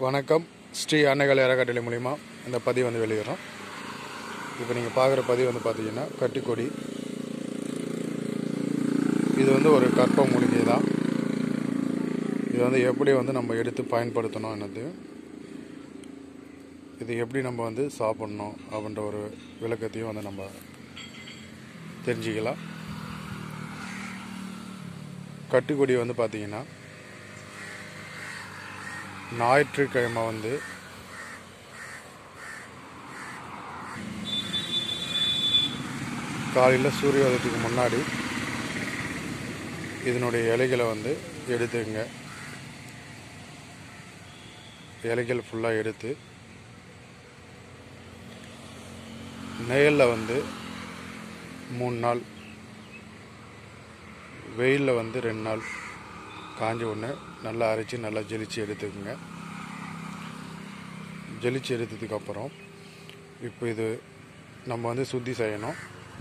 வணக்கம் ஸ்ரீ அன்னைகள் அறக்கட்டளை மூலிமா இந்த பதிவு வந்து வெளியிடுறோம் இப்போ நீங்கள் பார்க்குற பதிவு வந்து பார்த்தீங்கன்னா கட்டிக்கொடி இது வந்து ஒரு கற்ப மூலிகை தான் இது வந்து எப்படி வந்து நம்ம எடுத்து பயன்படுத்தணும் என்னது இது எப்படி நம்ம வந்து சாப்பிட்ணும் அப்படின்ற ஒரு விளக்கத்தையும் வந்து நம்ம தெரிஞ்சுக்கலாம் கட்டுக்கொடி வந்து பார்த்தீங்கன்னா ஞாயிற்றுக்கிழமை வந்து காலையில் சூரிய உதயத்துக்கு முன்னாடி இதனுடைய இலைகளை வந்து எடுத்துங்க இலைகள் ஃபுல்லாக எடுத்து நெயலில் வந்து மூணு நாள் வெயிலில் வந்து ரெண்டு நாள் காஞ்ச உடனே நல்லா அரைச்சி நல்லா ஜெலிச்சு எடுத்துக்கோங்க ஜெலிச்சு எடுத்ததுக்கப்புறம் இப்போ இது நம்ம வந்து சுத்தி செய்யணும்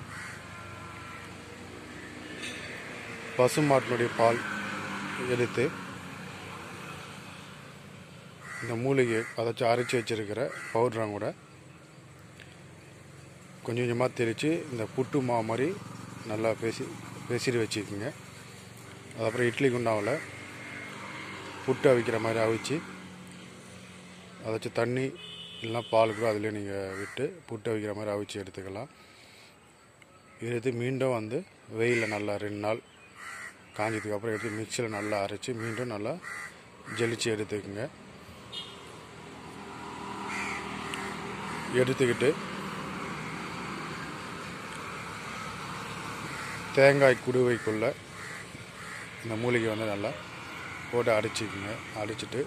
பசுமாட்டினுடைய பால் எடுத்து இந்த மூலிகை அதாச்சும் அரைச்சி வச்சிருக்கிற பவுடரும் கூட கொஞ்சம் கொஞ்சமாக தெளித்து இந்த புட்டு மாவு மாதிரி நல்லா பேசி பெசிரி வச்சுக்கோங்க அதுக்கப்புறம் இட்லி குண்டாவில் புட்டு அவிக்கிற மாதிரி அவிச்சு அதை வச்சு தண்ணி இல்லைனா பால் கூட அதிலே நீங்கள் விட்டு புட்டு அவிக்கிற மாதிரி அவிச்சு எடுத்துக்கலாம் எடுத்து மீண்டும் வந்து வெயிலில் நல்லா ரெண்டு நாள் காஞ்சதுக்கப்புறம் எடுத்து மிக்சியில் நல்லா அரைச்சி மீண்டும் நல்லா ஜெலிச்சு எடுத்துக்கோங்க எடுத்துக்கிட்டு தேங்காய் குடுவைக்குள்ளே இந்த மூலிகை வந்து நல்லா போட்டு அடிச்சுக்குங்க அடிச்சுட்டு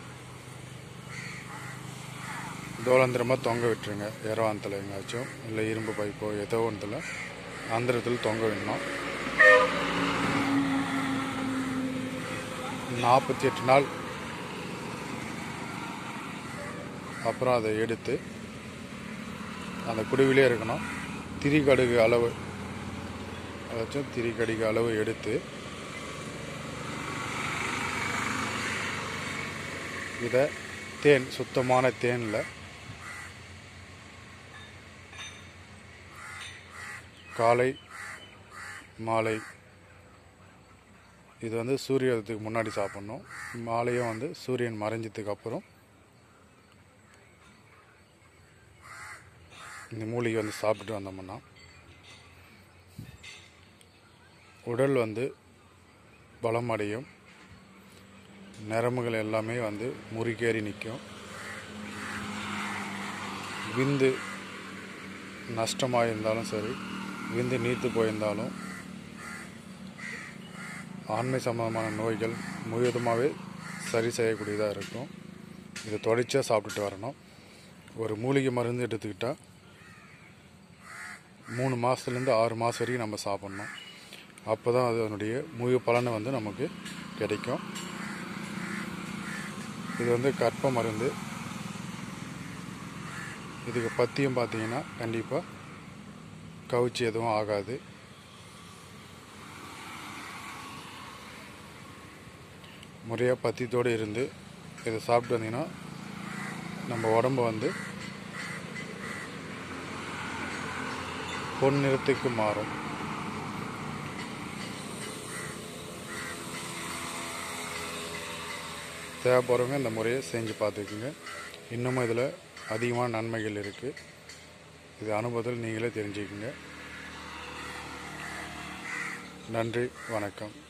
தோலந்திரமாக தொங்க விட்டுருங்க இரவாந்தத்தில் எங்கேயாச்சும் இல்லை இரும்பு பைப்போ ஏதோ ஒன்றுல அந்தரத்தில் தொங்க விடணும் நாற்பத்தி எட்டு நாள் அப்புறம் அதை எடுத்து அந்த குடுவிலே இருக்கணும் திரிகடுகு அளவு அதாச்சும் திரிகடிக அளவு எடுத்து இதை தேன் சுத்தமான தேனில் காலை மாலை இது வந்து சூரியத்துக்கு முன்னாடி சாப்பிட்ணும் மாலையும் வந்து சூரியன் மறைஞ்சதுக்கு அப்புறம் இந்த மூலிகை வந்து சாப்பிட்டு வந்தோம்னா உடல் வந்து பலமடையும் நரம்புகள் எல்லாமே வந்து முறிக்கேறி நிற்கும் விந்து நஷ்டமாக இருந்தாலும் சரி விந்து நீத்து போயிருந்தாலும் ஆண்மை சம்பந்தமான நோய்கள் முழுவதுமாகவே சரி செய்யக்கூடியதாக இருக்கும் இதை தொடர்ச்சியாக சாப்பிட்டுட்டு வரணும் ஒரு மூலிகை மருந்து எடுத்துக்கிட்டால் மூணு மாதத்துலேருந்து ஆறு மாதம் வரைக்கும் நம்ம சாப்பிட்ணும் அப்போ தான் அதனுடைய முழு பலனை வந்து நமக்கு கிடைக்கும் இது வந்து கற்ப மருந்து இதுக்கு பத்தியம் பார்த்தீங்கன்னா கண்டிப்பாக கவுச்சி எதுவும் ஆகாது முறையாக பத்தியத்தோடு இருந்து இதை சாப்பிட்டு வந்தீங்கன்னா நம்ம உடம்பு வந்து பொன் நிறத்துக்கு மாறும் தேவைப்படுறவங்க இந்த முறையை செஞ்சு பார்த்துக்குங்க இன்னமும் இதில் அதிகமான நன்மைகள் இருக்குது இது அனுபவத்தில் நீங்களே தெரிஞ்சுக்குங்க நன்றி வணக்கம்